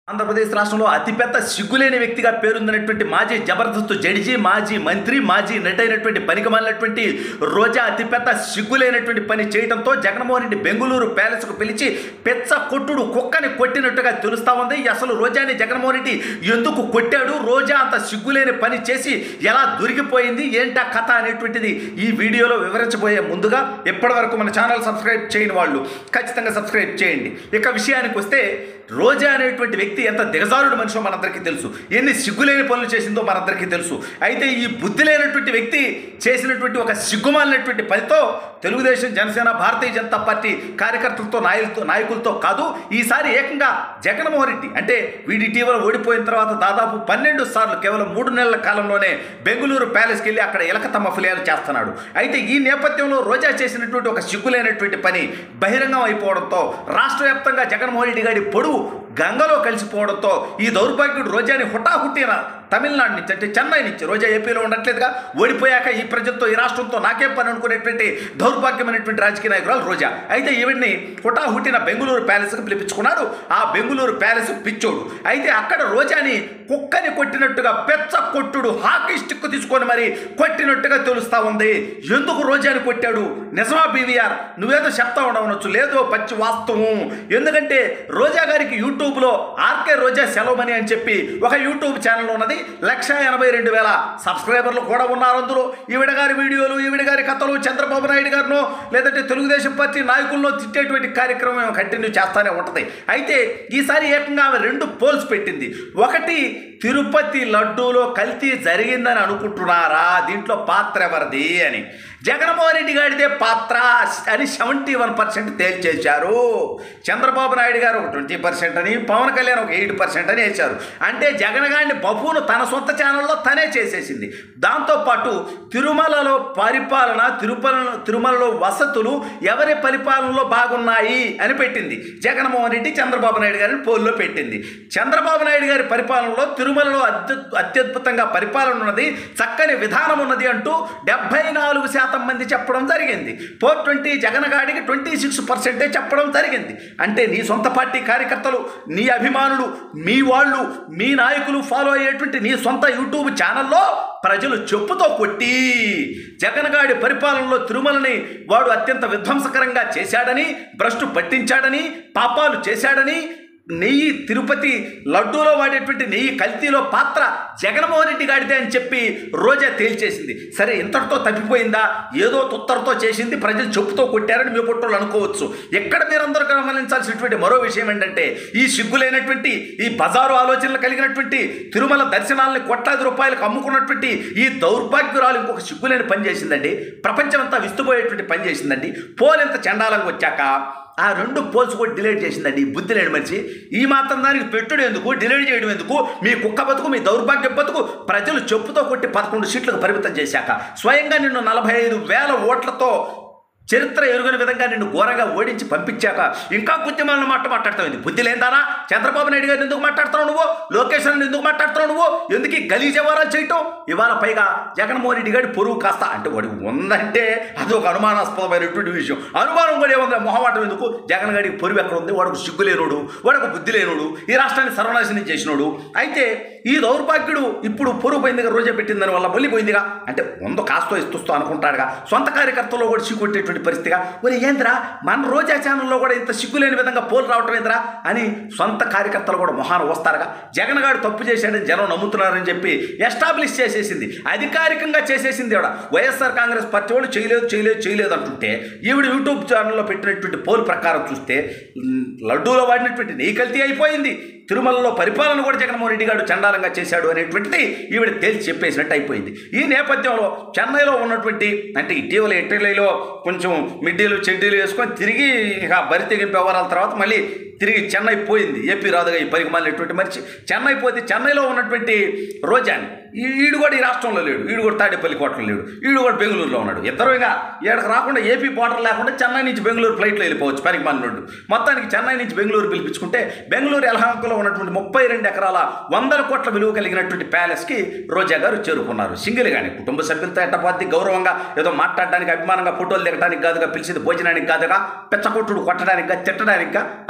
ఆంధ్రప్రదేశ్ రాష్ట్రంలో అతిపెద్ద సిగ్గులేని వ్యక్తిగా పేరొందినటువంటి మాజీ జబర్దస్త్ జడ్జి మాజీ మంత్రి మాజీ నటైనటువంటి పనికిమాలినటువంటి రోజా అతిపెద్ద సిగ్గులేనటువంటి పని చేయడంతో జగన్మోహన్ రెడ్డి బెంగళూరు ప్యాలెస్కు పిలిచి పెచ్చ కొట్టుడు కుక్కని కొట్టినట్టుగా తెలుస్తా ఉంది అసలు రోజాని జగన్మోహన్ రెడ్డి ఎందుకు కొట్టాడు రోజా అంత సిగ్గులేని పని చేసి ఎలా దొరికిపోయింది ఏంటా కథ అనేటువంటిది ఈ వీడియోలో వివరించబోయే ముందుగా ఇప్పటివరకు మన ఛానల్ సబ్స్క్రైబ్ చేయని వాళ్ళు ఖచ్చితంగా సబ్స్క్రైబ్ చేయండి ఇక విషయానికి వస్తే రోజా అనేటువంటి వ్యక్తి ఎంత దిగజారుడు మనిషో మనందరికీ తెలుసు ఎన్ని సిగ్గులేని పనులు చేసిందో మనందరికీ తెలుసు అయితే ఈ బుద్ధి లేనటువంటి వ్యక్తి చేసినటువంటి ఒక సిగ్గుమాలినటువంటి పనితో తెలుగుదేశం జనసేన భారతీయ జనతా పార్టీ కార్యకర్తలతో నాయకులతో నాయకులతో కాదు ఈసారి ఏకంగా జగన్మోహన్ రెడ్డి అంటే వీడి ఇటీవల ఓడిపోయిన తర్వాత దాదాపు పన్నెండు సార్లు కేవలం మూడు నెలల కాలంలోనే బెంగళూరు ప్యాలెస్కి వెళ్ళి అక్కడ ఎలకతమ్మ ఫిర్యాదు చేస్తున్నాడు అయితే ఈ నేపథ్యంలో రోజా చేసినటువంటి ఒక సిగ్గులేనటువంటి పని బహిరంగం అయిపోవడంతో రాష్ట్ర వ్యాప్తంగా జగన్మోహన్ రెడ్డి గారి పొడువు గంగలో కలిసిపోవడంతో ఈ దౌర్భాగ్యుడు రోజాని హుటాహుట్టిన తమిళనాడు నుంచి అంటే చెన్నై నుంచి రోజా ఏపీలో ఉండట్లేదుగా ఓడిపోయాక ఈ ప్రజలతో ఈ రాష్ట్రంతో నాకేం పని అనుకునేటువంటి దౌర్భాగ్యమైనటువంటి రాజకీయ నాయకురాలు రోజా అయితే ఈవిడ్ని హుటాహుట్టిన బెంగళూరు ప్యాలెస్కి పిలిపించుకున్నాడు ఆ బెంగళూరు ప్యాలెస్ పిచ్చోడు అయితే అక్కడ రోజాని కుక్కని కొట్టినట్టుగా పెచ్చ కొట్టుడు హాకీ స్టిక్ తీసుకొని మరి కొట్టినట్టుగా తెలుస్తా ఉంది ఎందుకు రోజాని కొట్టాడు నిజమా బీవీఆర్ నువ్వేదో చెప్తా ఉండవచ్చు లేదో పచ్చి వాస్తవం ఎందుకంటే రోజా గారికి యూట్యూబ్లో ఆర్కే రోజా సెలవుమని అని చెప్పి ఒక యూట్యూబ్ ఛానల్ ఉన్నది లక్ష ఎనభై రెండు వేల సబ్స్క్రైబర్లు కూడా ఉన్నారు అందులో ఈవిడ గారి వీడియోలు ఈవిడ గారి కథలు చంద్రబాబు నాయుడు గారినో లేదంటే తెలుగుదేశం పార్టీ నాయకుల్లో తిట్టేటువంటి కార్యక్రమం కంటిన్యూ చేస్తానే ఉంటుంది అయితే ఈసారి ఏకంగా ఆమె రెండు పోల్స్ పెట్టింది ఒకటి తిరుపతి లడ్డూలో కల్తీ జరిగిందని అనుకుంటున్నారా దీంట్లో పాత్ర ఎవరిది అని జగన్మోహన్ రెడ్డి గారిదే పాత్ర అని సెవెంటీ వన్ పర్సెంట్ తేల్చేశారు చంద్రబాబు నాయుడు గారు ఒక ట్వంటీ పర్సెంట్ అని పవన్ కళ్యాణ్ ఒక ఎయిట్ పర్సెంట్ అని వేశారు అంటే జగన్ గారిని బఫూను తన సొంత ఛానల్లో తనే చేసేసింది దాంతోపాటు తిరుమలలో పరిపాలన తిరుపల తిరుమలలో వసతులు ఎవరి పరిపాలనలో బాగున్నాయి అని పెట్టింది జగన్మోహన్ రెడ్డి చంద్రబాబు నాయుడు గారిని పోల్లో పెట్టింది చంద్రబాబు నాయుడు గారి పరిపాలనలో తిరుమలలో అత్యు అత్యద్భుతంగా పరిపాలన ఉన్నది చక్కని విధానం ఉన్నది అంటూ డెబ్బై నాలుగు శాతం మంది చెప్పడం జరిగింది ఫోర్ ట్వంటీ జగన్ గాడికి ట్వంటీ సిక్స్ పర్సెంటే చెప్పడం జరిగింది అంటే నీ సొంత పార్టీ కార్యకర్తలు నీ అభిమానులు మీ వాళ్ళు మీ నాయకులు ఫాలో అయ్యేటువంటి నీ సొంత యూట్యూబ్ ఛానల్లో ప్రజలు చెప్పుతో కొట్టి జగన్గాడి పరిపాలనలో తిరుమలని వాడు అత్యంత విధ్వంసకరంగా చేశాడని భ్రష్టు పట్టించాడని పాపాలు చేశాడని నెయ్యి తిరుపతి లడ్డూలో వాడేటువంటి నెయ్యి కల్తీలో పాత్ర జగన్మోహన్ రెడ్డి గాడిదే అని చెప్పి రోజా తేల్చేసింది సరే ఇంతటితో తప్పిపోయిందా ఏదో తుత్తరతో చేసింది ప్రజలు చెప్పుతో కొట్టారని మీ పుట్టోళ్ళు అనుకోవచ్చు ఎక్కడ మీరందరూ గమనించాల్సినటువంటి మరో విషయం ఏంటంటే ఈ సిగ్గులైనటువంటి ఈ బజారు ఆలోచనలు కలిగినటువంటి తిరుమల దర్శనాలని కోట్లాది రూపాయలకు అమ్ముకున్నటువంటి ఈ దౌర్భాగ్యురాలు ఇంకొక సిగ్గులేని పని చేసిందండి ప్రపంచమంతా విస్తుపోయేటువంటి పని చేసిందండి పోలెంత చండాలంగా వచ్చాక ఆ రెండు పోల్స్ కూడా డిలీట్ చేసిందండి ఈ బుద్ధి లేని మనిషి ఈ మాత్రం దానికి పెట్టుడు ఎందుకు డిలీట్ చేయడం ఎందుకు మీ కుక్క బతుకు మీ దౌర్భాగ్య బతుకు ప్రజలు చెప్పుతో కొట్టి పదకొండు సీట్లకు పరిమితం చేశాక స్వయంగా నిన్ను నలభై ఐదు వేల ఓట్లతో చరిత్ర ఎరుగని విధంగా నిన్ను ఘోరంగా ఓడించి పంపించాక ఇంకా బుద్ధిమాలను మాట మాట్లాడతావు ఇది బుద్ధి లేదానా చంద్రబాబు నాయుడు గారిని ఎందుకు మాట్లాడుతున్నావు నువ్వు లోకేష్ అని ఎందుకు మాట్లాడుతున్నావు నువ్వు ఎందుకు ఈ గలీజ్ వ్యవహారాలు చేయటం ఇవాళ పైగా జగన్మోహన్ రెడ్డి గారి పొరుగు కాస్త అంటే వాడి ఉందంటే అది ఒక అనుమానాస్పదమైనటువంటి విషయం అనుమానం కూడా ఏముంది మొహమాటం ఎందుకు జగన్ గారికి పొరుగు ఎక్కడ ఉంది వాడు సిగ్గు లేనుడు వాడు ఒక బుద్ధి లేనుడు ఈ రాష్ట్రాన్ని సర్వనాశనం చేసినోడు అయితే ఈ దౌర్భాగ్యుడు ఇప్పుడు పొరుగు పోయిందిగా రోజే పెట్టిందని వల్ల మళ్ళీ పోయిందిగా అంటే వంద కాస్తో ఇస్తూ అనుకుంటాడుగా సొంత కార్యకర్తల్లో కూడా సిగ్గొట్టేటువంటి పరిస్థితిగా ఒరే ఏంద్రా మన రోజా ఛానల్లో కూడా ఇంత సిగ్గులేని విధంగా పోలు రావటం ఏంద్రా అని సొంత కార్యకర్తలు కూడా మొహాన వస్తారుగా జగన్ గారు తప్పు చేశాడని జనం నమ్ముతున్నారని చెప్పి ఎస్టాబ్లిష్ చేసేసింది అధికారికంగా చేసేసింది ఆవిడ వైఎస్ఆర్ కాంగ్రెస్ పార్టీ వాళ్ళు చేయలేదు చేయలేదు చేయలేదు అంటుంటే ఈవిడ యూట్యూబ్ ఛానల్లో పెట్టినటువంటి పోల్ ప్రకారం చూస్తే మ్, లడ్డూలో వాడినటువంటి నెయ్యి కల్తీ అయిపోయింది తిరుమలలో పరిపాలన కూడా జగన్మోహన్ రెడ్డి గారు చండాలంగా చేశాడు అనేటువంటిది ఈవిడ తేల్చి చెప్పేసినట్టు అయిపోయింది ఈ నేపథ్యంలో చెన్నైలో ఉన్నటువంటి అంటే ఇటీవల ఇటలీలో కొంచెం మిడ్డీలు చెడ్డీలు వేసుకొని తిరిగి ఇక బరి తెగింపు వ్యవహారాల తర్వాత మళ్ళీ తిరిగి చెన్నై పోయింది ఏపీ రాదుగా ఈ పనికి మాలినటువంటి మనిషి చెన్నై పోతే చెన్నైలో ఉన్నటువంటి రోజాని ఈ- ఈడు కూడా ఈ రాష్ట్రంలో లేడు ఈడు కూడా తాడేపల్లి కోటలో లేడు ఈడు కూడా బెంగళూరులో ఉన్నాడు ఇద్దరు ఇక ఏడకు రాకుండా ఏపీ బార్డర్ లేకుండా చెన్నై నుంచి బెంగళూరు ఫ్లైట్లో వెళ్ళిపోవచ్చు పనికి మాలినోడు మొత్తానికి చెన్నై నుంచి బెంగళూరు పిలిపించుకుంటే బెంగళూరు ఎలహంకలో ఉన్నటువంటి ముప్పై రెండు ఎకరాల వందల కోట్ల విలువ కలిగినటువంటి ప్యాలెస్కి రోజా గారు చేరుకున్నారు సింగిల్ గాని కుటుంబ సభ్యులతో ఎట్టపోద్ది గౌరవంగా ఏదో మాట్లాడడానికి అభిమానంగా ఫోటోలు దిగడానికి కాదుగా పిలిచింది భోజనానికి కాదుగా పెచ్చకొట్టుడు కొట్టడానికి తిట్టడానికి అందుకని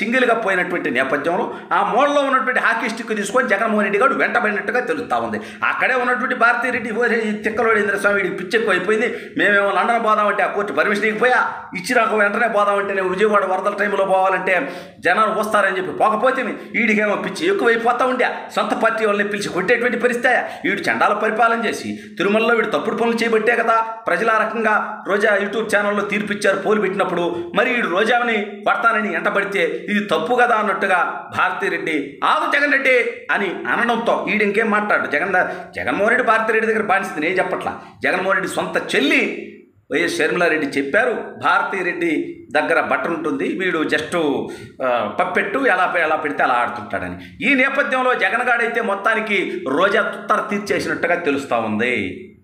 సింగిల్గా పోయినటువంటి నేపథ్యంలో ఆ మూలలో ఉన్నటువంటి హాకీ స్టిక్ తీసుకొని జగన్మోహన్ రెడ్డి గారు వెంటబడినట్టుగా తెలుస్తూ ఉంది అక్కడే ఉన్నటువంటి భారతీ రెడ్డి ఓరే ఈ తిక్కలోడి ఇంద్రస్వామి వీడికి పిచ్చెక్కు అయిపోయింది మేమేమో లండన్ పోదామంటే ఆ కోర్టు పర్మిషన్ ఇవ్వకపోయా ఇచ్చినాక వెంటనే పోదామంటే నేను విజయవాడ వరదల టైంలో పోవాలంటే జనాలు వస్తారని చెప్పి పోకపోతే వీడికేమో పిచ్చి ఎక్కువైపోతా ఉండే సొంత పార్టీ వాళ్ళని పిలిచి కొట్టేటువంటి పరిస్థితి వీడు చండాల పరిపాలన చేసి తిరుమలలో వీడు తప్పుడు పనులు చేయబట్టే కదా ప్రజలు ఆ రకంగా రోజా యూట్యూబ్ ఛానల్లో తీర్పిచ్చారు పోలు పెట్టినప్పుడు మరి వీడు రోజాని పడతానని ఎంటబడితే ఇది తప్పు కదా అన్నట్టుగా భారతీ రెడ్డి ఆగు జగన్ రెడ్డి అని అనడంతో వీడు ఇంకేం మాట్లాడు జగన్ జగన్మోహన్ రెడ్డి భారతీ రెడ్డి దగ్గర బానిస్తుంది నేను చెప్పట్లా జగన్మోహన్ రెడ్డి సొంత చెల్లి వైఎస్ షర్మిలారెడ్డి చెప్పారు భారతీ రెడ్డి దగ్గర బట్టర్ ఉంటుంది వీడు జస్ట్ ఆ, పప్పెట్టు ఎలా ఎలా పెడితే అలా ఆడుతుంటాడని ఈ నేపథ్యంలో జగన్ గాడైతే మొత్తానికి రోజా తుత్తర తీర్చేసినట్టుగా తెలుస్తూ ఉంది